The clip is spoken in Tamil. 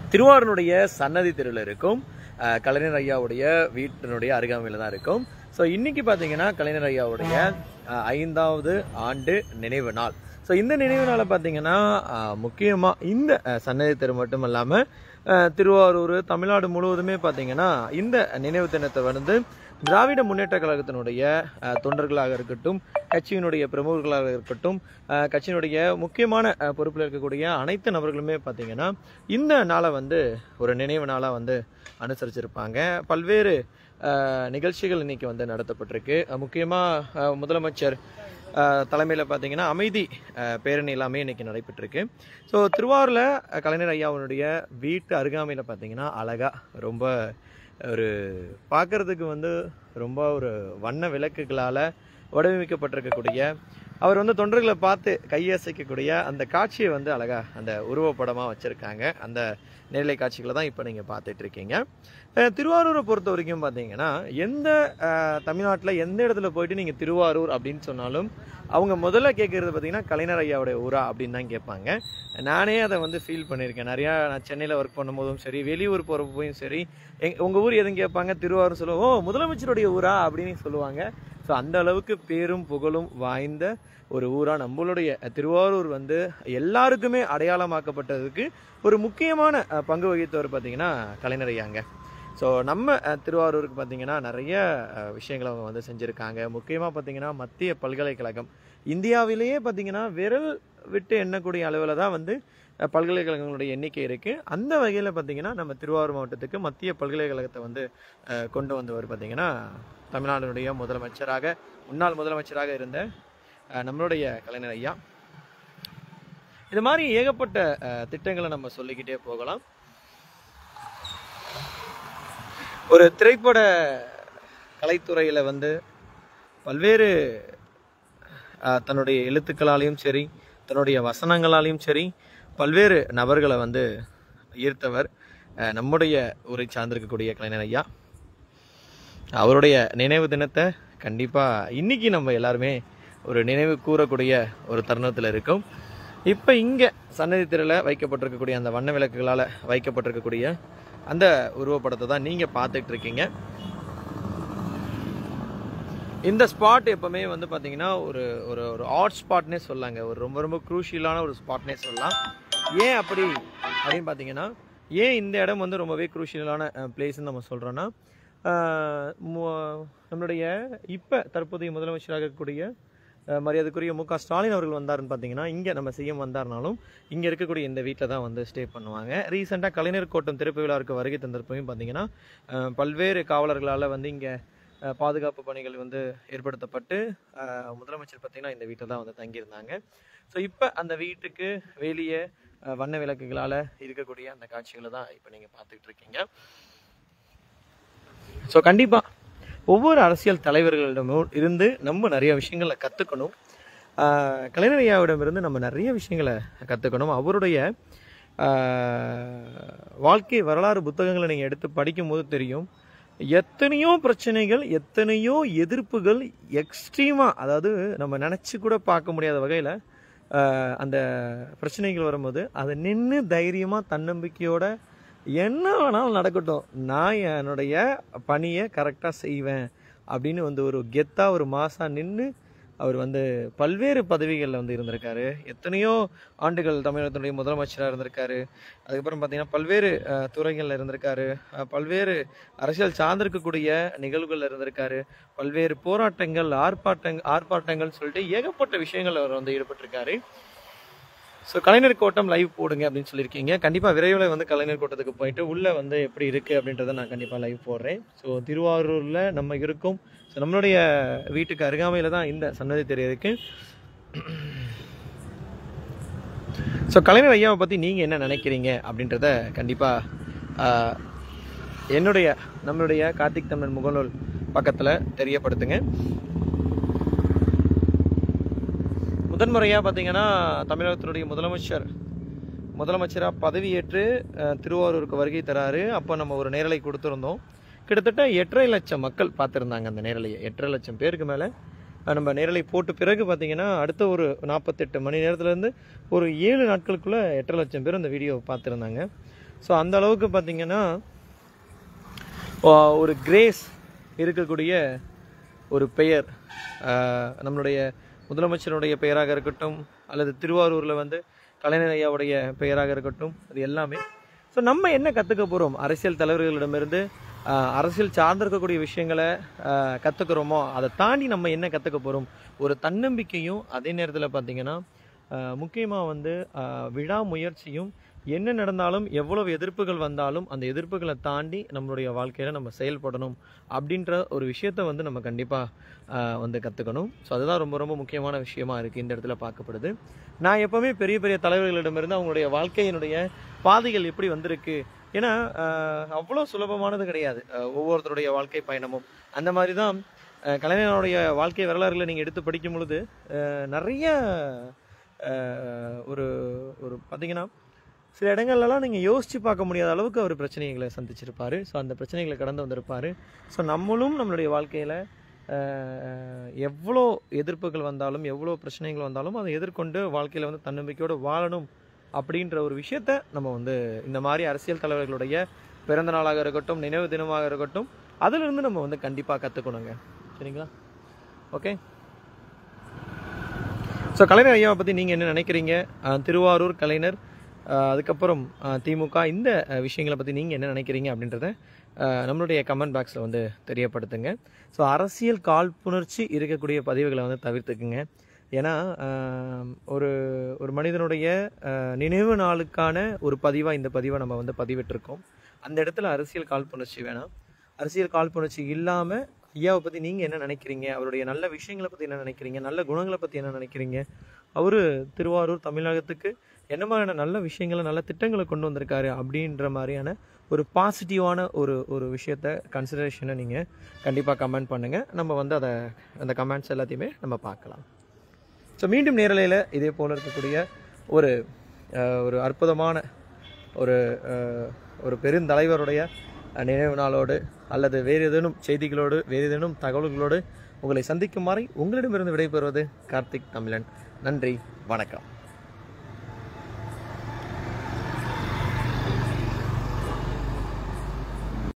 திருவாரூருடைய சன்னதி தெருவில் இருக்கும் அஹ், கலைஞர் ஐயாவுடைய வீட்டினுடைய அருகாமையில் தான் இருக்கும் ஸோ இன்னைக்கு பார்த்தீங்கன்னா கலைஞர் ஐயாவுடைய அஹ், ஐந்தாவது ஆண்டு நினைவு நாள் ஸோ இந்த நினைவு நாளை பார்த்தீங்கன்னா முக்கியமாக இந்த அஹ், சன்னதி தெரு மட்டும் இல்லாமல் திருவாரூர் தமிழ்நாடு முழுவதுமே பார்த்தீங்கன்னா இந்த நினைவு தினத்தை வந்து திராவிட முன்னேற்ற கழகத்தினுடைய அஹ், தொண்டர்களாக இருக்கட்டும் கட்சியினுடைய பிரமுகர்களாக இருக்கட்டும் அஹ், கட்சியினுடைய முக்கியமான அஹ், பொறுப்பில் இருக்கக்கூடிய அனைத்து நபர்களுமே பார்த்தீங்கன்னா இந்த நாளை வந்து ஒரு நினைவு நாளாக வந்து அனுசரிச்சிருப்பாங்க பல்வேறு அஹ், நிகழ்ச்சிகள் இன்னைக்கு வந்து நடத்தப்பட்டிருக்கு முக்கியமாக முதலமைச்சர் தலைமையில் பார்த்தீங்கன்னா அமைதி அஹ், பேரணி எல்லாமே இன்னைக்கு நடைபெற்றிருக்கு ஸோ திருவாரூரில் அஹ், கலைஞர் ஐயாவுடைய வீட்டு அருகாமையில் பார்த்தீங்கன்னா அழகா ரொம்ப ஒரு பார்க்கறதுக்கு வந்து ரொம்ப ஒரு வண்ண விளக்குகளால் வடிவமைக்கப்பட்டிருக்கக்கூடிய அவர் வந்து தொண்டர்களை பார்த்து கையசைக்கக்கூடிய அந்த காட்சியை வந்து அழகா அந்த உருவப்படமாக வச்சுருக்காங்க அந்த நேரலை காட்சிகளை தான் இப்போ நீங்கள் பார்த்துட்டு இருக்கீங்க அஹ் திருவாரூரை பொறுத்த வரைக்கும் பார்த்தீங்கன்னா எந்த தமிழ்நாட்டில் எந்த இடத்துல போயிட்டு நீங்கள் திருவாரூர் அப்படின்னு சொன்னாலும் அவங்க முதல்ல கேட்குறது பார்த்தீங்கன்னா கலைஞர் ஐயாவுடைய ஊரா அப்படின்னு தான் கேட்பாங்க நானே அதை வந்து ஃபீல் பண்ணியிருக்கேன் நிறையா நான் சென்னையில் ஒர்க் பண்ணும்போதும் சரி வெளியூர் போகிறப்போயும் சரி எங் உங்கள் ஊர் எதுவும் கேட்பாங்க திருவாரூர் சொல்லுவோம் ஓ முதலமைச்சருடைய ஊரா அப்படின்னு சொல்லுவாங்க ஸோ அந்த அளவுக்கு பேரும் புகழும் வாய்ந்த ஒரு ஊராக நம்மளுடைய திருவாரூர் வந்து எல்லாருக்குமே அடையாளமாக்கப்பட்டதுக்கு ஒரு முக்கியமான அஹ், பங்கு வகித்தவர் பார்த்தீங்கன்னா கலைஞர் ஐயாங்க ஸோ நம்ம அஹ், திருவாரூருக்கு பார்த்தீங்கன்னா நிறைய அஹ், விஷயங்களை அவங்க வந்து செஞ்சுருக்காங்க முக்கியமாக பார்த்தீங்கன்னா மத்திய பல்கலைக்கழகம் இந்தியாவிலேயே பார்த்தீங்கன்னா விரல் விட்டு எண்ணக்கூடிய அளவில் தான் வந்து அஹ், பல்கலைக்கழகங்களுடைய எண்ணிக்கை இருக்குது அந்த வகையில் பார்த்தீங்கன்னா நம்ம திருவாரூர் மாவட்டத்துக்கு மத்திய பல்கலைக்கழகத்தை வந்து அஹ், கொண்டு வந்தவர் பார்த்தீங்கன்னா தமிழ்நாடுடைய முதலமைச்சராக முன்னாள் முதலமைச்சராக இருந்த அஹ், நம்மளுடைய கலைஞர் ஐயா இது மாதிரி ஏகப்பட்ட அஹ், திட்டங்களை நம்ம சொல்லிக்கிட்டே போகலாம் ஒரு திரைப்பட கலைத்துறையில் வந்து பல்வேறு அஹ், தன்னுடைய எழுத்துக்களாலையும் சரி தன்னுடைய வசனங்களாலையும் சரி பல்வேறு நபர்களை வந்து ஈர்த்தவர் அஹ், நம்முடைய ஊரை சார்ந்திருக்கக்கூடிய கலைஞர் ஐயா அவருடைய நினைவு தினத்தை கண்டிப்பாக இன்னைக்கு நம்ம எல்லாருமே ஒரு நினைவு கூறக்கூடிய ஒரு தருணத்தில் இருக்கும் இப்போ இங்கே சன்னதி திரையில் வைக்கப்பட்டிருக்கக்கூடிய அந்த வண்ண விளக்குகளால் வைக்கப்பட்டிருக்கக்கூடிய அந்த உருவப்படத்தை தான் நீங்கள் பார்த்துட்டு இருக்கீங்க இந்த ஸ்பாட் எப்பவுமே வந்து பார்த்தீங்கன்னா ஒரு ஒரு ஒரு ஆர்ட் ஸ்பாட்னே சொல்லாங்க ஒரு ரொம்ப ரொம்ப குரூஷியலான ஒரு ஸ்பாட்னே சொல்லலாம் ஏன் அப்படி அப்படின்னு பார்த்தீங்கன்னா ஏன் இந்த இடம் வந்து ரொம்பவே குரூஷியலான பிளேஸ்ன்னு நம்ம சொல்கிறோன்னா நம்மளுடைய இப்போ தற்போதைய முதலமைச்சராக இருக்கக்கூடிய அஹ், மரியாதைக்குரிய மு க ஸ்டாலின் அவர்கள் வந்தாருன்னு பார்த்தீங்கன்னா இங்கே நம்ம சிஎம் வந்தாருனாலும் இங்கே இருக்கக்கூடிய இந்த வீட்டில் தான் வந்து ஸ்டே பண்ணுவாங்க ரீசெண்டாக கலைஞர் கோட்டம் திறப்பு விழாவுக்கு வருகை தந்திருப்பையும் பார்த்தீங்கன்னா அஹ், பல்வேறு காவலர்களால் வந்து இங்கே அஹ், பாதுகாப்பு பணிகள் வந்து ஏற்படுத்தப்பட்டு அஹ், முதலமைச்சர் பார்த்தீங்கன்னா இந்த வீட்டில் தான் வந்து தங்கியிருந்தாங்க ஸோ இப்போ அந்த வீட்டுக்கு வெளியே அஹ், வண்ண விளக்குகளால் இருக்கக்கூடிய அந்த காட்சிகளை தான் இப்போ நீங்கள் பார்த்துக்கிட்டு இருக்கீங்க ஸோ கண்டிப்பாக ஒவ்வொரு அரசியல் தலைவர்களிடமும் இருந்து நம்ம நிறைய விஷயங்களை கற்றுக்கணும் கலைஞர் ஐயாவிடமிருந்து நம்ம நிறைய விஷயங்களை கற்றுக்கணும் அவருடைய ஆஹ், வாழ்க்கை வரலாறு புத்தகங்களை நீங்கள் எடுத்து படிக்கும்போது தெரியும் எத்தனையோ பிரச்சனைகள் எத்தனையோ எதிர்ப்புகள் எக்ஸ்ட்ரீமாக அதாவது நம்ம நினச்சி கூட பார்க்க முடியாத வகையில் அந்த பிரச்சனைகள் வரும்போது அதை நின்று தைரியமாக தன்னம்பிக்கையோட என்ன வேணாலும் நடக்கட்டும் நான் என்னுடைய பணியை கரெக்டாக செய்வேன் அப்படின்னு வந்து ஒரு கெத்தாக ஒரு மாசாக நின்று அவர் வந்து பல்வேறு பதவிகளில் வந்து இருந்திருக்காரு எத்தனையோ ஆண்டுகள் தமிழகத்தினுடைய முதலமைச்சராக இருந்திருக்காரு அதுக்கப்புறம் பார்த்தீங்கன்னா பல்வேறு அஹ், துறைகளில் இருந்திருக்காரு அஹ், பல்வேறு அரசியல் சார்ந்திருக்கக்கூடிய நிகழ்வுகளில் இருந்திருக்காரு பல்வேறு போராட்டங்கள் ஆர்ப்பாட்டங் ஆர்ப்பாட்டங்கள் சொல்லிட்டு ஏகப்பட்ட விஷயங்கள் அவர் வந்து ஈடுபட்டிருக்காரு ஸோ கலைஞர் கோட்டம் லைவ் போடுங்க அப்படின்னு சொல்லியிருக்கீங்க கண்டிப்பாக விரைவில் வந்து கலைஞர் கோட்டத்துக்கு போயிட்டு உள்ளே வந்து எப்படி இருக்குது அப்படின்றத நான் கண்டிப்பாக லைவ் போடுறேன் ஸோ திருவாரூரில் நம்ம இருக்கோம் ஸோ நம்மளுடைய வீட்டுக்கு அருகாமையில் தான் இந்த சன்னதி தெரிய இருக்கு ஸோ கலைஞர் ஐயாவை பற்றி நீங்கள் என்ன நினைக்கிறீங்க அப்படின்றத கண்டிப்பாக என்னுடைய நம்மளுடைய கார்த்திக் தமிழன் முகநூல் பக்கத்தில் தெரியப்படுத்துங்க முதன்முறையாக பார்த்தீங்கன்னா தமிழகத்தினுடைய முதலமைச்சர் முதலமைச்சராக பதவியேற்று அஹ், திருவாரூருக்கு வருகை தராரு அப்போ நம்ம ஒரு நேரலை கொடுத்துருந்தோம் கிட்டத்தட்ட எட்டரை லட்சம் மக்கள் பார்த்துருந்தாங்க அந்த நேரலையை எட்டரை லட்சம் பேருக்கு மேலே நம்ம நேரலை போட்ட பிறகு பார்த்தீங்கன்னா அடுத்த ஒரு நாற்பத்தெட்டு மணி நேரத்துலேருந்து ஒரு ஏழு நாட்களுக்குள்ளே எட்டரை லட்சம் பேர் அந்த வீடியோ பார்த்துருந்தாங்க ஸோ அந்த அளவுக்கு பார்த்தீங்கன்னா ஆ, ஒரு கிரேஸ் இருக்கக்கூடிய ஒரு பெயர் ஆ, நம்மளுடைய முதலமைச்சருடைய பெயராக இருக்கட்டும் அல்லது திருவாரூரில் வந்து கலைஞர் ஐயாவுடைய பெயராக இருக்கட்டும் அது எல்லாமே ஸோ நம்ம என்ன கற்றுக்க போகிறோம் அரசியல் தலைவர்களிடமிருந்து ஆ, அரசியல் சார்ந்திருக்கக்கூடிய விஷயங்களை கற்றுக்குறோமோ அதை தாண்டி நம்ம என்ன கற்றுக்க போகிறோம் ஒரு தன்னம்பிக்கையும் அதே நேரத்தில் பார்த்தீங்கன்னா முக்கியமாக வந்து ஆ, விடாமுயற்சியும் என்ன நடந்தாலும் எவ்வளவு எதிர்ப்புகள் வந்தாலும் அந்த எதிர்ப்புகளை தாண்டி நம்மளுடைய வாழ்க்கையில் நம்ம செயல்படணும் அப்படின்ற ஒரு விஷயத்த வந்து நம்ம கண்டிப்பாக வந்து கற்றுக்கணும் ஸோ அதுதான் ரொம்ப ரொம்ப முக்கியமான விஷயமா இருக்குது இந்த இடத்துல பார்க்கப்படுது நான் எப்போவுமே பெரிய பெரிய தலைவர்களிடமிருந்து அவங்களுடைய வாழ்க்கையினுடைய பாதைகள் எப்படி வந்திருக்கு ஏன்னா ஆஹ், அவ்வளோ சுலபமானது கிடையாது ஆஹ், ஒவ்வொருத்தருடைய வாழ்க்கை பயணமும் அந்த மாதிரி தான் ஆஹ், கலைஞருடைய வாழ்க்கை வரலாறுகளை நீங்கள் எடுத்து படிக்கும் பொழுது ஆஹ், நிறைய ஆஹ், ஒரு ஒரு பார்த்தீங்கன்னா சில இடங்கள்லலாம் நீங்கள் யோசித்து பார்க்க முடியாத அளவுக்கு அவர் பிரச்சனைகளை சந்திச்சிருப்பார் ஸோ அந்த பிரச்சனைகளை கடந்து வந்திருப்பார் ஸோ நம்மளும் நம்மளுடைய வாழ்க்கையில் எவ்வளோ எதிர்ப்புகள் வந்தாலும் எவ்வளோ பிரச்சனைகள் வந்தாலும் அதை எதிர்கொண்டு வாழ்க்கையில் வந்து தன்னம்பிக்கையோடு வாழணும் அப்படின்ற ஒரு விஷயத்த நம்ம வந்து இந்த மாதிரி அரசியல் தலைவர்களுடைய பிறந்த நாளாக இருக்கட்டும் நினைவு தினமாக இருக்கட்டும் அதிலிருந்து நம்ம வந்து கண்டிப்பாக கற்றுக்கணுங்க சரிங்களா ஓகே ஸோ கலைஞர் ஐயாவை பற்றி நீங்கள் என்ன நினைக்கிறீங்க அஹ், திருவாரூர் கலைஞர் அஹ், அதுக்கப்புறம் அஹ், திமுக இந்த அஹ், விஷயங்களை பற்றி நீங்கள் என்ன நினைக்கிறீங்க அப்படின்றத அஹ், நம்மளுடைய கமெண்ட் பாக்ஸில் வந்து தெரியப்படுத்துங்க ஸோ அரசியல் காழ்ப்புணர்ச்சி இருக்கக்கூடிய பதிவுகளை வந்து தவிர்த்துக்குங்க ஏன்னா அஹ், ஒரு ஒரு மனிதனுடைய அஹ், நினைவு நாளுக்கான ஒரு பதிவாக இந்த பதிவை நம்ம வந்து பதிவிட்டிருக்கோம் அந்த இடத்துல அரசியல் காழ்ப்புணர்ச்சி வேணாம் அரசியல் காழ்ப்புணர்ச்சி இல்லாமல் ஐயாவை பற்றி நீங்கள் என்ன நினைக்கிறீங்க அவருடைய நல்ல விஷயங்களை பற்றி என்ன நினைக்கிறீங்க நல்ல குணங்களை பற்றி என்ன நினைக்கிறீங்க அவர் திருவாரூர் தமிழகத்துக்கு என்ன மாதிரியான நல்ல விஷயங்களை நல்ல திட்டங்களை கொண்டு வந்திருக்காரு அப்படின்ற மாதிரியான ஒரு பாசிட்டிவான ஒரு ஒரு விஷயத்த கன்சிடரேஷனை நீங்கள் கண்டிப்பாக கமெண்ட் பண்ணுங்கள் நம்ம வந்து அதை அந்த கமெண்ட்ஸ் எல்லாத்தையுமே நம்ம பார்க்கலாம் ஸோ மீண்டும் நேரலையில் இதே போல் இருக்கக்கூடிய ஒரு அஹ், ஒரு அற்புதமான ஒரு அஹ், ஒரு பெருந்தலைவருடைய அஹ், நினைவு நாளோடு அல்லது வேறு ஏதேனும் செய்திகளோடு வேறு ஏதேனும் தகவல்களோடு உங்களை சந்திக்கும் வரை உங்களிடமிருந்து விடைபெறுவது கார்த்திக் தமிழன் நன்றி வணக்கம்